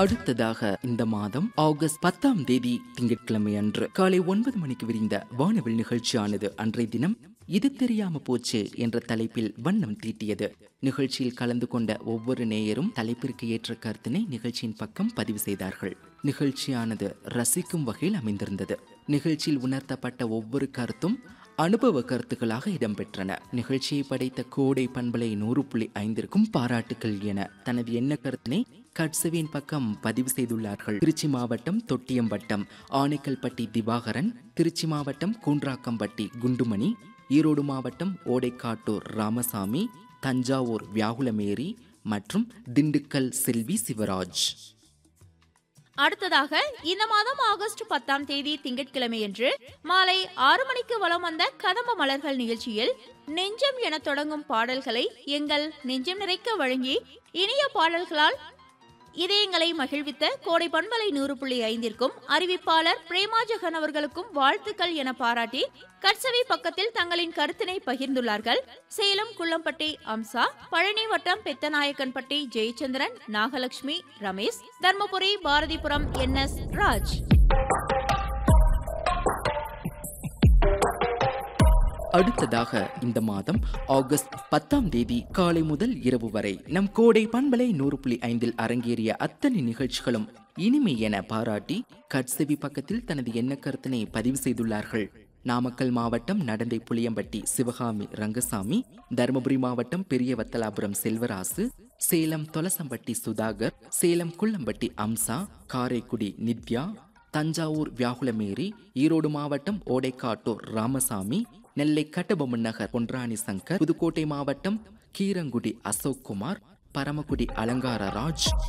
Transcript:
அடுத்ததாக இந்த மாதம் ஆகஸ்ட் பத்தாம் தேதி திங்கட்கிழமை அன்று காலை ஒன்பது மணிக்கு விரிந்த வானவில் நிகழ்ச்சியானது அன்றைய தினம் இது தெரியாம போச்சு என்ற தலைப்பில் வண்ணம் தீட்டியது நிகழ்ச்சியில் கலந்து கொண்ட ஒவ்வொரு நேயரும் தலைப்பிற்கு ஏற்ற கருத்தினை நிகழ்ச்சியின் பக்கம் பதிவு செய்தார்கள் நிகழ்ச்சியானது ரசிக்கும் வகையில் அமைந்திருந்தது நிகழ்ச்சியில் உணர்த்தப்பட்ட ஒவ்வொரு கருத்தும் அனுபவ கருத்துக்களாக இடம்பெற்றன நிகழ்ச்சியை படைத்த கோடை பண்பலை நூறு புள்ளி ஐந்திற்கும் பாராட்டுக்கள் என தனது எண்ண கருத்தினை கட்சவியின் பக்கம் பதிவு செய்துள்ளார்கள் திருச்சி மாவட்டம் தொட்டியம்பட்டம் ஆனைக்கல்பட்டி திவாகரன் திருச்சி மாவட்டம் கூன்றாக்கம்பட்டி குண்டுமணி ஈரோடு மாவட்டம் ஓடைக்காட்டூர் ராமசாமி தஞ்சாவூர் வியாகுலமேரி மற்றும் திண்டுக்கல் செல்வி சிவராஜ் அடுத்ததாக இந்த மாதம் ஆகஸ்ட் பத்தாம் தேதி திங்கட்கிழமையன்று மாலை ஆறு மணிக்கு வலம் வந்த கதம்ப மலர்கள் நிகழ்ச்சியில் நெஞ்சம் என தொடங்கும் பாடல்களை எங்கள் நெஞ்சம் நிறைக்க வழங்கி இனிய பாடல்களால் இதயங்களை மகிழ்வித்த கோடை பண்பலை நூறு புள்ளி ஐந்திற்கும் அறிவிப்பாளர் பிரேமா ஜெகன் அவர்களுக்கும் வாழ்த்துக்கள் என பாராட்டி கட்சவி பக்கத்தில் தங்களின் கருத்தினை பகிர்ந்துள்ளார்கள் சேலம் குள்ளம்பட்டி அம்சா பழனி வட்டம் பெத்தநாயக்கன்பட்டி ஜெயச்சந்திரன் நாகலட்சுமி ரமேஷ் தர்மபுரி பாரதிபுரம் என் எஸ் ராஜ் அடுத்ததாக இந்த மாதம் ஆகஸ்ட் பத்தாம் தேதி காலை முதல் இரவு வரை நம் கோடை பண்பலை நூறு புள்ளி ஐந்தில் அரங்கேறிய அத்தனை நிகழ்ச்சிகளும் இனிமை என பாராட்டி கட்செவி பக்கத்தில் தனது எண்ண கருத்தினை பதிவு செய்துள்ளார்கள் நாமக்கல் மாவட்டம் நடந்தை புளியம்பட்டி சிவகாமி ரங்கசாமி தருமபுரி மாவட்டம் பெரியவத்தலாபுரம் செல்வராசு சேலம் தொலசம்பட்டி சுதாகர் சேலம் குள்ளம்பட்டி அம்சா காரைக்குடி நித்யா தஞ்சாவூர் வியாகுலமேரி ஈரோடு மாவட்டம் ஓடைக்காட்டூர் ராமசாமி நெல்லை கட்டபொம்மன் நகர் பொன்ராணி சங்கர் புதுக்கோட்டை மாவட்டம் கீரங்குடி அசோக் குமார் பரமக்குடி அலங்கார ராஜ்